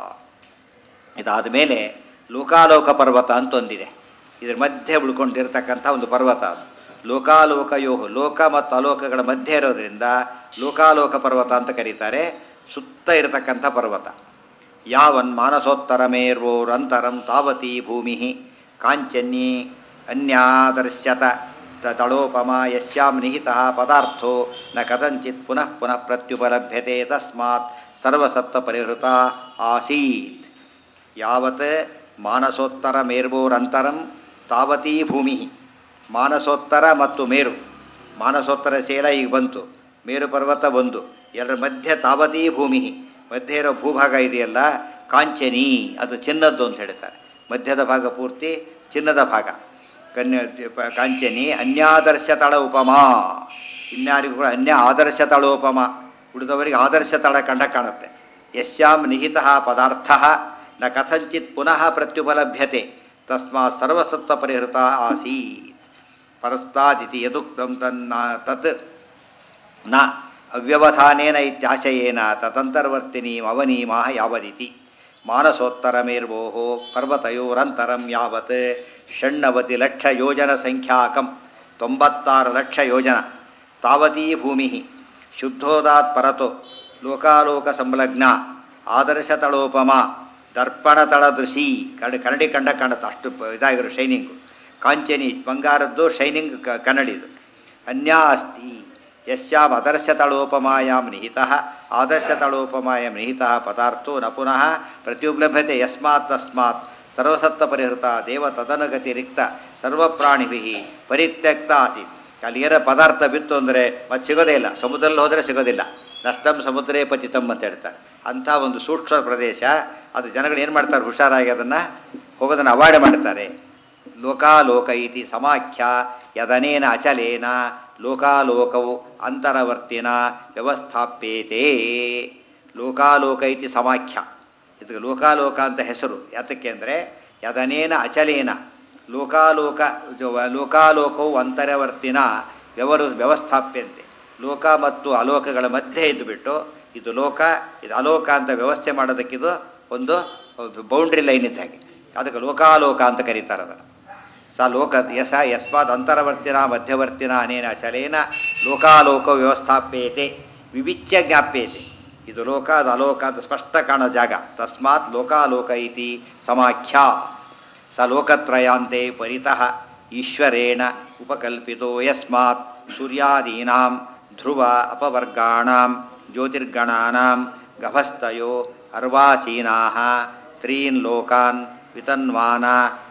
ಇದಾದ ಮೇಲೆ ಲೋಕಾಲೋಕ ಪರ್ವತ ಅಂತ ಒಂದಿದೆ ಇದ್ರ ಮಧ್ಯೆ ಉಳ್ಕೊಂಡಿರ್ತಕ್ಕಂಥ ಒಂದು ಪರ್ವತ ಅದು ಲೋಕಾಲೋಕಯೋ ಲೋಕ ಮತ್ತು ಅಲೋಕಗಳ ಮಧ್ಯೆ ಇರೋದ್ರಿಂದ ಲೋಕಾಲೋಕ ಪರ್ವತ ಅಂತ ಕರೀತಾರೆ ಸುತ್ತ ಇರತಕ್ಕಂಥ ಪರ್ವತ ಯಾವನ್ ಮಾನಸೋತ್ತರಮೇರ್ವೋರಂತರಂ ತಾವತಿ ಭೂಮಿ ಕಾಂಚನ್ಯೇ ಅನ್ಯಾದರ್ಶ್ಯತ ತ- ತಳೋಪಮ ಯಸ್ಯಾಂ ನಿಹಿತಃ ಪದಾರ್ಥೋ ನ ಕಥಂಚಿತ್ ಪುನಃ ಪುನಃ ಪ್ರತ್ಯುಪಲಭ್ಯತೆ ತಸ್ಮಾತ್ ಸರ್ವಸತ್ವ ಪರಿಹೃತ ಆಸೀತ್ ಯಾವತ್ ಮಾನಸೋತ್ತರ ಮೇರ್ವೋರಂತರಂ ತಾವತೀ ಭೂಮಿ ಮಾನಸೋತ್ತರ ಮತ್ತು ಮೇರು ಮಾನಸೋತ್ತರ ಸೇಲ ಈಗ ಬಂತು ಮೇರು ಪರ್ವತ ಒಂದು ಎಲ್ಲರ ಮಧ್ಯೆ ತಾವತೀ ಭೂಮಿ ಮಧ್ಯೆ ಇರೋ ಭೂಭಾಗ ಇದೆಯಲ್ಲ ಕಾಂಚನಿ ಅದು ಚಿನ್ನದ್ದು ಅಂತ ಹೇಳ್ತಾರೆ ಮಧ್ಯದ ಭಾಗ ಪೂರ್ತಿ ಚಿನ್ನದ ಭಾಗ ಕನ್ಯ ಪ- ಕಾಂಚನಿ ಅನ್ಯಾದರ್ಶ ತಳ ಉಪಮಾ ಇನ್ಯಾರಿಗೂ ಕೂಡ ಅನ್ಯ ಆದರ್ಶ ತಳೋಪಮ ಉಳಿದವರಿಗೆ ಆದರ್ಶ ತಳ ಕಂಡ ಕಾಣುತ್ತೆ ಯಸ್ಯಾಂ ನಿಹಿತ ಪದಾರ್ಥ ನ ಕಥಂಚಿತ್ ಪುನಃ ಪ್ರತ್ಯುಪಲಭ್ಯತೆ ತಸ್ಮಾತ್ ಸರ್ವಸತ್ವ ಪರಿಹೃತ ಆಸೀತ್ ಪರಸ್ತಾದಿತಿ ಯದುಕ್ತಂ ತನ್ನ ತತ್ ನ ಅವ್ಯವಧಾನೇನ ಇತ್ಯಾಶಯೇನ ತದಂತರ್ವರ್ತಿನೀಂ ಅವನೀಮಾಹ ಯಾವದಿತಿ ಮಾನಸೋತ್ತರಮೇರ್ವೋ ಪರ್ವತಯೋರಂತರಂ ಯಾವತ್ ಷಣ್ಣವತಿ ಲಕ್ಷ ಯೋಜನ ಸಂಖ್ಯಾಕಂ ತೊಂಬತ್ತಾರು ಲಕ್ಷ ಯೋಜನ ತಾವತೀ ಭೂಮಿ ಶುದ್ಧೋದಾತ್ ಪರತೋ ಲೋಕಾಲೋಕ ಸಂಲಗ್ನ ಆದರ್ಶತಳೋಪಮ ದರ್ಪಣತಳ ದೃಶಿ ಕರಡಿ ಕನ್ನಡಿ ಕಂಡ ಕಾಣುತ್ತೆ ಅಷ್ಟು ಪ- ಇದಾಗಿರೋ ಶೈನಿಂಗು ಕಾಂಚನಿ ಬಂಗಾರದ್ದು ಶೈನಿಂಗ್ ಕ ಕನ್ನಡಿದು ಅನ್ಯಾ ಅಸ್ತಿ ಯಸ್ಯಾಂ ಅದರ್ಶತಳೋಪಮಾಯಾಂ ನಿಹಿತಃ ಆದರ್ಶತಳೋಪಮಾಯಾಂ ನಿಹಿತಃ ಪದಾರ್ಥೋ ನ ಪುನಃ ಪ್ರತ್ಯುಪಲಭ್ಯತೆ ಯಸ್ಮಾತ್ ತಸ್ಮಾತ್ ಸರ್ವಸತ್ವ ಪರಿಹೃತ ದೇವ ತದನುಗತಿರಿಕ್ತ ಸರ್ವಪ್ರಾಣಿಭಿ ಪರಿತ್ಯಕ್ತ ಆಸೀತ್ ಅಲ್ಲಿ ಏನೋ ಪದಾರ್ಥ ಬಿತ್ತು ಅಂದರೆ ಮತ್ತೆ ಸಿಗೋದೇ ಇಲ್ಲ ಸಮುದ್ರದಲ್ಲಿ ಹೋದರೆ ಸಿಗೋದಿಲ್ಲ ನಷ್ಟಂ ಸಮುದ್ರೇ ಪತಿತಂ ಅಂತ ಹೇಳ್ತಾರೆ ಅಂಥ ಒಂದು ಸೂಕ್ಷ್ಮ ಪ್ರದೇಶ ಅದು ಜನಗಳು ಏನು ಮಾಡ್ತಾರೆ ಹುಷಾರಾಗಿ ಅದನ್ನು ಹೋಗೋದನ್ನು ಅವಾಯ್ಡ್ ಮಾಡ್ತಾರೆ ಲೋಕಾಲೋಕ ಇತಿ ಸಮಾಖ್ಯ ಯದನೇನ ಅಚಲೇನ ಲೋಕಾಲೋಕವು ಅಂತರವರ್ತಿನ ವ್ಯವಸ್ಥಾಪ್ಯೇತೆ ಲೋಕಾಲೋಕ ಇತಿ ಸಮಾಖ್ಯ ಇದಕ್ಕೆ ಲೋಕಾಲೋಕ ಅಂತ ಹೆಸರು ಯಾತಕ್ಕೆ ಅಂದರೆ ಯದನೇನ ಅಚಲೇನ ಲೋಕಾಲೋಕ ಜೊ- ಲೋಕಾಲೋಕವು ಅಂತರವರ್ತಿನ ವ್ಯವರು ವ್ಯವಸ್ಥಾಪ್ಯಂತೆ ಲೋಕ ಮತ್ತು ಅಲೋಕಗಳ ಮಧ್ಯೆ ಇದ್ದುಬಿಟ್ಟು ಇದು ಲೋಕ ಇದು ಅಲೋಕ ಅಂತ ವ್ಯವಸ್ಥೆ ಮಾಡೋದಕ್ಕಿದು ಒಂದು ಬೌಂಡ್ರಿ ಲೈನ್ ಇದ್ದ ಹಾಗೆ ಅದಕ್ಕೆ ಲೋಕಾಲೋಕ ಅಂತ ಕರೀತಾರೆ ಅದನ್ನು ಸ ಲೋಕ ಯಸ ಯಸ್ಮಾತ್ ಅಂತರವರ್ತಿನ ಮಧ್ಯವರ್ತಿನ ಅನೇನ ಚಲೇನ ಲೋಕಾಲೋಕ ವ್ಯವಸ್ಥಾಪ್ಯತೆ ವಿವಿಚ್ಯ ಜ್ಞಾಪ್ಯತೆ ಇದು ಲೋಕ ಅದು ಅಲೋಕ ಅಂತ ಸ್ಪಷ್ಟ ಕಾಣೋ ಜಾಗ ತಸ್ಮಾತ್ ಲೋಕಾಲೋಕ ಇತಿ ಸಮಾಖ್ಯ ಸ ಲೋಕತ್ರಯಾಂತೆ ಪರಿತಃ ಈಶ್ವರೇಣ ಉಪಕಲ್ಪಿತೋ ಯಸ್ಮಾತ್ ಸೂರ್ಯಾದೀನಾಂ ಧ್ರುವ ಅಪವರ್ಗಾಣಾಂ ಜ್ಯೋತಿರ್ಗಣಾನಾಂ ಗಭಸ್ತಯೋ ಅರ್ವಾಚೀನಾ ತ್ರೀನ್ ಲೋಕಾನ್ ವಿತನ್ವಾನ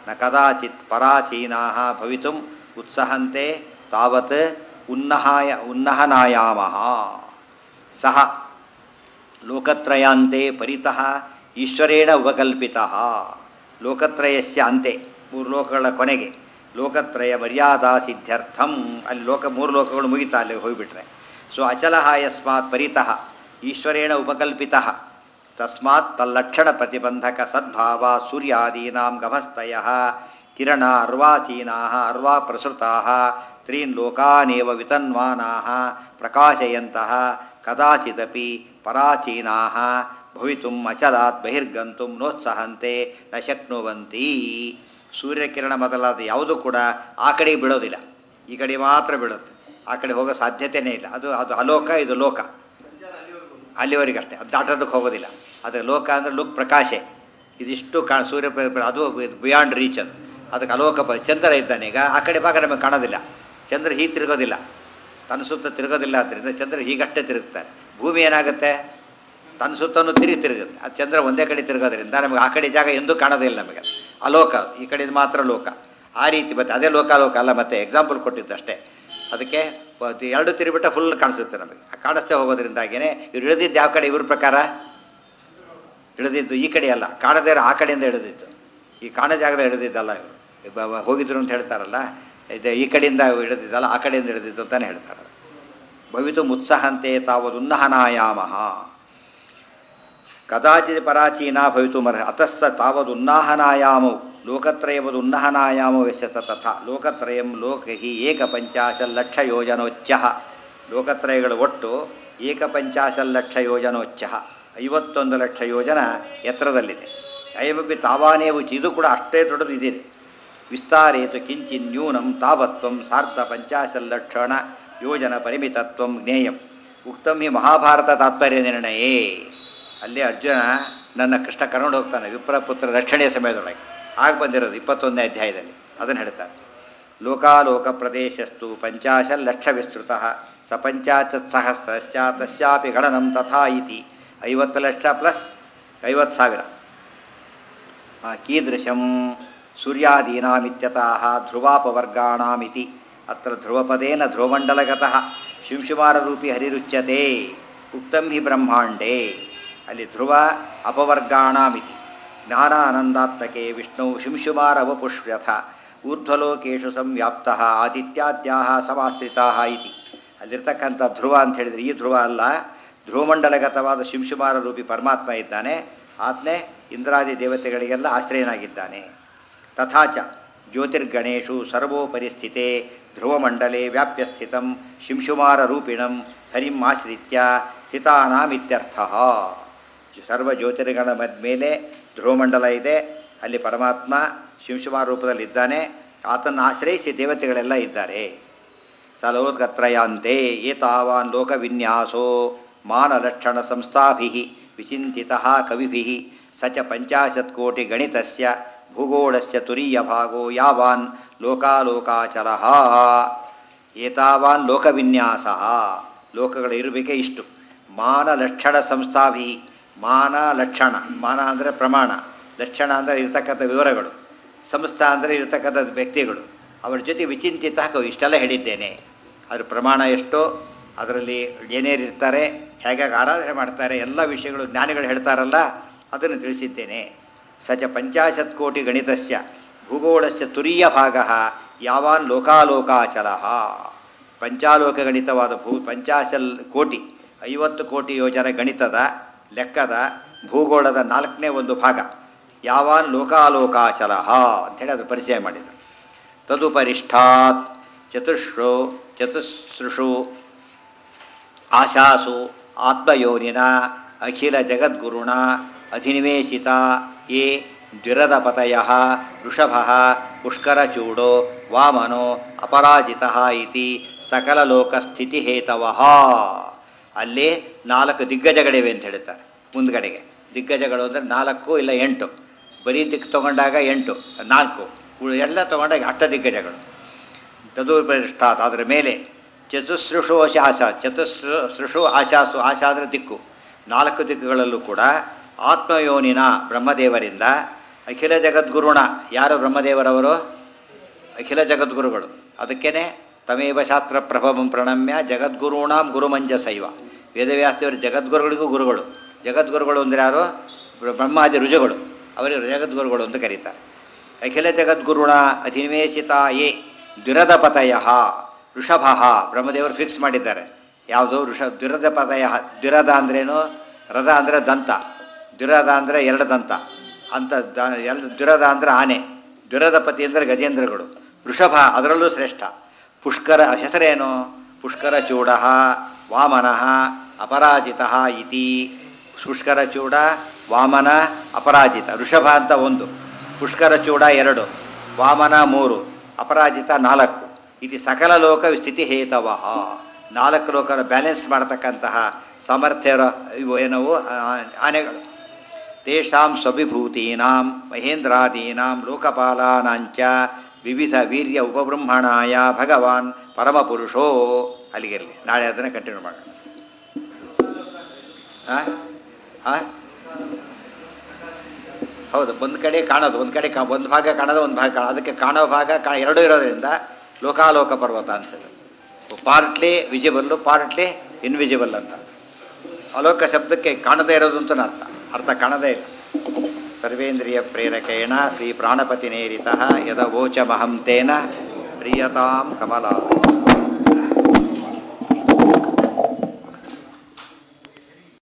ನ ಕದಾಚಿತ್ ಪರಾಚೀನಾ ಭವಿತುಂ ಉತ್ಸಹಂತೆ ತಾವತ್ ಉನ್ನಹಾಯ ಉನ್ನಹನಾಯಾಮಃ ಸಹ ಲೋಕತ್ರಯಾಂತೆ ಪರಿತಃ ಈಶ್ವರೇಣ ಉಪಕಲ್ಪಿತಃ ಲೋಕತ್ರಯಸ್ಯ ಅಂತೆ ಮೂರು ಲೋಕಗಳ ಕೊನೆಗೆ ಲೋಕತ್ರಯ ಮರ್ಯಾದಾ ಸಿದ್ಧ್ಯರ್ಥಂ ಅಲ್ಲಿ ಲೋಕ ಮೂರು ಲೋಕಗಳು ಮುಗಿತಾ ಅಲ್ಲಿ ಹೋಗಿಬಿಟ್ರೆ ಸೊ ಅಚಲಃ ಯಸ್ಮಾತ್ ಪರಿತಃ ಈಶ್ವರೇಣ ಉಪಕಲ್ಪಿತಃ ತಸ್ಮಾತ್ ತಲ್ಲಕ್ಷಣ ಪ್ರತಿಬಂಧಕ ಸದ್ಭಾವ ಸೂರ್ಯಾದೀನಾಂ ಗಭಸ್ತಯ ಕಿರಣ ಅರ್ವಾಸೀನಾ ಅರ್ವಾ ಪ್ರಸೃತಾ ತ್ರೀನ್ ಲೋಕಾನೇವ ವಿತನ್ವಾನಾ ಪ್ರಕಾಶಯಂತಹ ಕದಾಚಿದಪಿ ಪರಾಚೀನಾ ಭವಿತುಂ ಅಚಲಾತ್ ಬಹಿರ್ಗಂತು ನೋತ್ಸಹಂತೆ ನ ಶಕ್ನುವಂತಿ ಸೂರ್ಯಕಿರಣ ಮೊದಲಾದ ಯಾವುದೂ ಕೂಡ ಆ ಕಡೆಗೆ ಬೀಳೋದಿಲ್ಲ ಈ ಕಡೆ ಮಾತ್ರ ಬೀಳುತ್ತೆ ಆ ಕಡೆ ಹೋಗೋ ಸಾಧ್ಯತೆಯೇ ಇಲ್ಲ ಅದು ಅದು ಅಲೋಕ ಇದು ಲೋಕ ಅಲ್ಲಿವರೆಗೆ ಅಷ್ಟೇ ಅದು ದಾಟೋದಕ್ಕೆ ಹೋಗೋದಿಲ್ಲ ಅದು ಲೋಕ ಅಂದರೆ ಲುಕ್ ಪ್ರಕಾಶೆ ಇದಿಷ್ಟು ಕಾ ಸೂರ್ಯ ಪ್ರ- ಪ್ರ- ಅದು ಬಿಯಾಂಡ್ ರೀಚ್ ಅದು ಅದಕ್ಕೆ ಅಲೋಕ ಪ ಚಂದ್ರ ಇದ್ದಾನೆ ಈಗ ಆ ಕಡೆ ಭಾಗ ನಮಗೆ ಕಾಣೋದಿಲ್ಲ ಚಂದ್ರ ಹೀಗೆ ತಿರುಗೋದಿಲ್ಲ ತನ್ನ ಸುತ್ತ ತಿರುಗೋದಿಲ್ಲ ಆದ್ದರಿಂದ ಚಂದ್ರ ಹೀಗಷ್ಟೇ ತಿರುಗ್ತಾರೆ ಭೂಮಿ ಏನಾಗುತ್ತೆ ತನ್ನ ಸುತ್ತನೂ ತಿರುಗಿ ತಿರುಗುತ್ತೆ ಅದು ಚಂದ್ರ ಒಂದೇ ಕಡೆ ತಿರುಗೋದ್ರಿಂದ ನಮಗೆ ಆ ಕಡೆ ಜಾಗ ಎಂದೂ ಕಾಣೋದಿಲ್ಲ ನಮಗೆ ಅಲೋಕ ಈ ಕಡೆದು ಮಾತ್ರ ಲೋಕ ಆ ರೀತಿ ಮತ್ತೆ ಅದೇ ಲೋಕ ಲೋಕ ಅಲ್ಲ ಮತ್ತೆ ಎಕ್ಸಾಂಪಲ್ ಕೊಟ್ಟಿದ್ದು ಅಷ್ಟೇ ಅದಕ್ಕೆ ಅದು ಎರಡು ತಿರುಗಿಬಿಟ್ಟ ಫುಲ್ ಕಾಣಿಸುತ್ತೆ ನಮಗೆ ಕಾಣಿಸ್ತೇ ಹೋಗೋದ್ರಿಂದಾಗೇನೆ ಇವ್ರು ಇಳಿದಿದ್ದು ಯಾವ ಕಡೆ ಇವ್ರ ಪ್ರಕಾರ ಇಳಿದಿದ್ದು ಈ ಕಡೆ ಅಲ್ಲ ಕಾಣದೇ ಇರೋ ಆ ಕಡೆಯಿಂದ ಇಳಿದಿದ್ದು ಈ ಕಾಣ ಜಾಗದ ಹಿಡಿದಿದ್ದಲ್ಲ ಇವರು ಬ- ಬ- ಹೋಗಿದ್ರು ಅಂತ ಹೇಳ್ತಾರಲ್ಲ ಇದು ಈ ಕಡೆಯಿಂದ ಹಿಡಿದಿದ್ದಲ್ಲ ಆ ಕಡೆಯಿಂದ ಹಿಡಿದಿದ್ದು ಅಂತಾನೆ ಹೇಳ್ತಾರೆ ಭವಿತು ಮುತ್ಸಹಂತೆ ತಾವದು ಉನ್ನಹನಾಯಾಮಃ ಕದಾಚಿತ್ ಪರಾಚೀನ ಭವಿತು ಮರ್ಹ ಅತಸ್ಸ ತಾವದು ಉನ್ನಾಹನಾಯಾಮೌ ಲೋಕತ್ರಯವದು ಉನ್ನಹನಾಯಾಮೋ ಯಶಸ ತಥಾ ಲೋಕತ್ರಯಂ ಲೋಕಹಿ ಏಕಪಂಚಾಶಲ್ಲಕ್ಷ ಯೋಜನೋಚ್ಚ ಲೋಕತ್ರಯಗಳು ಒಟ್ಟು ಏಕಪಂಚಾಶಲ್ಲಕ್ಷ ಯೋಜನೋಚ್ಚ ಐವತ್ತೊಂದು ಲಕ್ಷ ಯೋಜನ ಎತ್ತರದಲ್ಲಿದೆ ಅಯಮಪಿ ತಾವಾನೇವು ಇದು ಕೂಡ ಅಷ್ಟೇ ದೊಡ್ಡದು ಇದಿದೆ ವಿಸ್ತಾರೇತು ಕಿಂಚಿನ್ ನ್ಯೂನಂ ತಾವತ್ವಂ ಸಾರ್ಧ ಪಂಚಾಶಲ್ಲಕ್ಷಣ ಯೋಜನ ಪರಿಮಿತತ್ವಂ ಜ್ಞೇಯಂ ಉಕ್ತಂ ಹಿ ಮಹಾಭಾರತ ತಾತ್ಪರ್ಯ ನಿರ್ಣಯೇ ಅಲ್ಲಿ ಅರ್ಜುನ ನನ್ನ ಕೃಷ್ಣ ಕರ್ಕೊಂಡು ಹೋಗ್ತಾನೆ ವಿಪ್ರಪುತ್ರ ರಕ್ಷಣೆಯ ಸಮಯದೊಳಗೆ ಆಗ ಬಂದಿರೋದು ಇಪ್ಪತ್ತೊಂದನೇ ಅಧ್ಯಾಯದಲ್ಲಿ ಅದನ್ನು ಹೇಳ್ತಾರೆ ಲೋಕಾಲೋಕ ಪ್ರದೇಶಸ್ತು ಪಂಚಾಶಲ್ಲಕ್ಷ ವಿಸ್ತೃತ ಸ ಪಂಚಾಚತ್ ಸಹಸ್ರಶ್ಚ ತಸ್ಯಾಪಿ ಗಣನಂ ತಥಾ ಇತಿ ಐವತ್ತು ಲಕ್ಷ ಪ್ಲಸ್ ಐವತ್ತು ಸಾವಿರ ಆ, ಕೀದೃಶಂ ಸೂರ್ಯಾದೀನಾಮಿತ್ಯತಃ ಧ್ರುವಾಪವರ್ಗಾಣಾಮಿತಿ ಅತ್ರ ಧ್ರುವಪದೇನ ಧ್ರುವಮಂಡಲಗತಃ ಶಿಂಶುಮಾರರೂಪಿ ಹರಿರುಚ್ಯತೆ ಉಕ್ತಂ ಹಿ ಬ್ರಹ್ಮಾಂಡೇ ಅಲ್ಲಿ ಧ್ರುವ ಅಪವರ್ಗಾಣಾಮಿತಿ ಜ್ಞಾನಾನಂದಾತ್ಮಕೆ ವಿಷ್ಣು ಶಿಂಶುಮಾರವಪುಷ್ಯಥ ಊರ್ಧ್ವಲೋಕೇಶು ಸಂವ್ಯಾಪ್ತ ಆದಿತ್ಯಾದ್ಯಾ ಸಮಾಶ್ರಿತಾ ಇತಿ ಅಲ್ಲಿರ್ತಕ್ಕಂಥ ಧ್ರುವ ಅಂತ ಹೇಳಿದರೆ ಈ ಧ್ರುವ ಅಲ್ಲ ಧ್ರುವಮಂಡಲಗತವಾದ ಶಿಂಶುಮಾರ ರೂಪಿ ಪರಮಾತ್ಮ ಇದ್ದಾನೆ ಆತ್ನೇ ಇಂದ್ರಾದಿ ದೇವತೆಗಳಿಗೆಲ್ಲ ಆಶ್ರಯನಾಗಿದ್ದಾನೆ ತಥಾಚ ಜ್ಯೋತಿರ್ಗಣೇಶು ಸರ್ವೋಪರಿ ಸ್ಥಿತೆ ಧ್ರುವಮಂಡಲೆ ವ್ಯಾಪ್ಯ ಸ್ಥಿತಂ ಶಿಂಶುಮಾರ ರೂಪಿಣಂ ಹರಿಂ ಆಶ್ರಿತ್ಯ ಸ್ಥಿತಾನಾಮಿತ್ಯರ್ಥ ಸರ್ವ ಜ್ಯೋತಿರ್ಗಣ ಮೇಲೆ ಧ್ರುವಮಂಡಲ ಇದೆ ಅಲ್ಲಿ ಪರಮಾತ್ಮ ಶಿಂಶುಮಾರ ರೂಪದಲ್ಲಿದ್ದಾನೆ ಆತನ್ನು ಆಶ್ರಯಿಸಿ ದೇವತೆಗಳೆಲ್ಲ ಇದ್ದಾರೆ ಸಲೋತ್ಕತ್ರಯಾಂತೆ ಏತಾವಾನ್ ಲೋಕವಿನ್ಯಾಸೋ ಮಾನಲಕ್ಷಣ ಸಂಸ್ಥಾಭಿ ವಿಚಿಂತಿತ ಕವಿಭಿ ಸ ಚ ಪಂಚಾಶತ್ ಕೋಟಿ ಗಣಿತಸ್ಯ ಭೂಗೋಳಸ್ಯ ತುರೀಯ ಭಾಗೋ ಯಾವಾನ್ ಲೋಕಾಲೋಕಾಚಲ ಏತಾವಾನ್ ಲೋಕವಿನ್ಯಾಸ ಲೋಕಗಳ ಇರುವಿಕೆ ಇಷ್ಟು ಮಾನಲಕ್ಷಣ ಸಂಸ್ಥಾಭಿ ಮಾನ ಲಕ್ಷಣ ಮಾನ ಅಂದರೆ ಪ್ರಮಾಣ ಲಕ್ಷಣ ಅಂದರೆ ಇರತಕ್ಕಂಥ ವಿವರಗಳು ಸಂಸ್ಥಾ ಅಂದರೆ ಇರತಕ್ಕಂಥ ವ್ಯಕ್ತಿಗಳು ಅವರ ಜೊತೆ ವಿಚಿಂತಿತ ಕವಿ ಇಷ್ಟೆಲ್ಲ ಹೇಳಿದ್ದೇನೆ ಅದ್ರ ಪ್ರಮಾಣ ಎಷ್ಟು ಅದರಲ್ಲಿ ಏನೇನಿರ್ತಾರೆ ಹೇಗೆ ಆರಾಧನೆ ಮಾಡ್ತಾರೆ ಎಲ್ಲ ವಿಷಯಗಳು ಜ್ಞಾನಿಗಳು ಹೇಳ್ತಾರಲ್ಲ ಅದನ್ನು ತಿಳಿಸಿದ್ದೇನೆ ಸಚ ಪಂಚಾಶತ್ ಕೋಟಿ ಗಣಿತಸ್ಯ ಭೂಗೋಳಸ್ಯ ತುರೀಯ ಭಾಗ ಯಾವಾನ್ ಲೋಕಾಲೋಕಾಚಲ ಪಂಚಾಲೋಕ ಗಣಿತವಾದ ಭೂ ಪಂಚಾಶಲ್ ಕೋಟಿ ಐವತ್ತು ಕೋಟಿ ಯೋಜನ ಗಣಿತದ ಲೆಕ್ಕದ ಭೂಗೋಳದ ನಾಲ್ಕನೇ ಒಂದು ಭಾಗ ಯಾವಾನ್ ಲೋಕಾಲೋಕಾಚಲ ಅಂಥೇಳಿ ಅದು ಪರಿಚಯ ಮಾಡಿದರು ತದುಪರಿಷ್ಠಾತ್ ಚತುಶ್ರು ಚತುಸ್ಸೃಷು ಆಶಾಸು ಆತ್ಮಯೋನಿನ ಅಖಿಲ ಜಗದ್ಗುರುಣ ಅಧಿನಿವೇಶಿತ ಯೇ ದ್ವಿರದಪತಯ ವೃಷಭ ಪುಷ್ಕರಚೂಡೋ ವಾಮನೋ ಅಪರಾಜಿತ ಇತಿ ಸಕಲಲೋಕಸ್ಥಿತಿಹೇತವ ಅಲ್ಲಿ ನಾಲ್ಕು ದಿಗ್ಗಜಗಳಿವೆ ಅಂತ ಹೇಳ್ತಾರೆ ಮುಂದ್ಗಡೆಗೆ ದಿಗ್ಗಜಗಳು ಅಂದರೆ ನಾಲ್ಕು ಇಲ್ಲ ಎಂಟು ಬರೀ ದಿಕ್ಕು ತಗೊಂಡಾಗ ಎಂಟು ನಾಲ್ಕು ಉಳ್- ಎಲ್ಲ ತಗೊಂಡಾಗ ಅಷ್ಟ ದಿಗ್ಗಜಗಳು ತದುಪರಿಷ್ಠಾತ್ ಅದರ ಮೇಲೆ ಚತುಸ್ಸೃಷು ಆಶಾಸ ಚತುಸ್ಸೃ ಸೃಷು ಆಶಾಸು ಆಶಾ ಅಂದರೆ ದಿಕ್ಕು ನಾಲ್ಕು ದಿಕ್ಕುಗಳಲ್ಲೂ ಕೂಡ ಆತ್ಮಯೋನಿನ ಬ್ರಹ್ಮದೇವರಿಂದ ಅಖಿಲ ಜಗದ್ಗುರುಣ ಯಾರು ಬ್ರಹ್ಮದೇವರವರು ಅಖಿಲ ಜಗದ್ಗುರುಗಳು ಅದಕ್ಕೇನೆ ತಮೇವ ಶಾಸ್ತ್ರ ಪ್ರಭವಂ ಪ್ರಣಮ್ಯ ಜಗದ್ಗುರುಣಾಂ ಗುರುಮಂಜಸೈವ ವೇದವ್ಯಾಸದೇವರು ಜಗದ್ಗುರುಗಳಿಗೂ ಗುರುಗಳು ಜಗದ್ಗುರುಗಳು ಅಂದರೆ ಯಾರು ಬ್ರ- ಬ್ರಹ್ಮಾದಿ ರುಜುಗಳು ಅವರಿಗೆ ಜಗದ್ಗುರುಗಳು ಅಂತ ಕರೀತಾರೆ ಅಖಿಲ ಜಗದ್ಗುರುಣ ಅಧಿನಿವೇಶಿತ ಯೇ ದುರದ ಪತಯ ಋಷಭ ಬ್ರಹ್ಮದೇವರು ಫಿಕ್ಸ್ ಮಾಡಿದ್ದಾರೆ ಯಾವುದು ಋಷ ದುರದ ಪತಯ ದುರದ ಅಂದ್ರೇನು ರಥ ಅಂದರೆ ದಂತ ದುರದ ಅಂದರೆ ಎರಡು ದಂತ ಅಂತ ದ ಎಲ್ಲ ದುರದ ಅಂದರೆ ಆನೆ ದುರದ ಪತಿ ಅಂದರೆ ಗಜೇಂದ್ರಗಳು ವೃಷಭ ಅದರಲ್ಲೂ ಶ್ರೇಷ್ಠ ಪುಷ್ಕರ ಹೆಸರೇನು ಪುಷ್ಕರ ಚೂಡ ವಾಮನ ಅಪರಾಜಿತ ಇತಿ ಪುಷ್ಕರ ಚೂಡ ವಾಮನ ಅಪರಾಜಿತ ವೃಷಭ ಅಂತ ಒಂದು ಪುಷ್ಕರ ಚೂಡ ಎರಡು ವಾಮನ ಮೂರು ಅಪರಾಜಿತ ನಾಲ್ಕು ಇದು ಸಕಲ ಲೋಕ ಸ್ಥಿತಿ ಹೇತವ ನಾಲ್ಕು ಲೋಕನ ಬ್ಯಾಲೆನ್ಸ್ ಮಾಡತಕ್ಕಂತಹ ಸಾಮರ್ಥ್ಯರ ಇವು ಏನವು ಆ, ಆನೆಗಳು ತೇಷಾಂ ಸ್ವವಿಭೂತೀನಾಂ ಮಹೇಂದ್ರಾದೀನಾಂ ಲೋಕಪಾಲಾನಾಂಚ ವಿವಿಧ ವೀರ್ಯ ಉಪಬ್ರಹ್ಮಣಾಯ ಭಗವಾನ್ ಪರಮಪುರುಷೋ ಅಲ್ಲಿಗಿರಲಿ ನಾಳೆ ಅದನ್ನು ಕಂಟಿನ್ಯೂ ಮಾಡೋಣ ಆ? ಆ? ಹೌದು ಒಂದು ಕಡೆ ಕಾಣೋದು ಒಂದು ಕಡೆ ಕಾ ಒಂದು ಭಾಗ ಕಾಣೋದು ಒಂದು ಭಾಗ ಕಾಣೋದು ಅದಕ್ಕೆ ಕಾಣೋ ಭಾಗ ಕಾ ಎರಡೂ ಇರೋದ್ರಿಂದ ಲೋಕಾಲೋಕ ಪರ್ವತ ಅಂತ ಪಾರ್ಟ್ಲಿ ವಿಜಿಬಲ್ಲು ಪಾರ್ಟ್ಲಿ ಇನ್ವಿಜಿಬಲ್ ಅಂತ ಅಲೋಕ ಶಬ್ದಕ್ಕೆ ಕಾಣದೇ ಇರೋದು ಅಂತ ಅರ್ಥ ಅರ್ಥ ಕಾಣದೇ ಇಲ್ಲ ಸರ್ವೇಂದ್ರಿಯ ಪ್ರೇರಕೇಣ ಶ್ರೀ ಪ್ರಾಣಪತಿ ನೇರಿತ ಯದ ವೋಚಮಹಂ ತೇನ ಪ್ರಿಯತಾಂ ಕಮಲಾ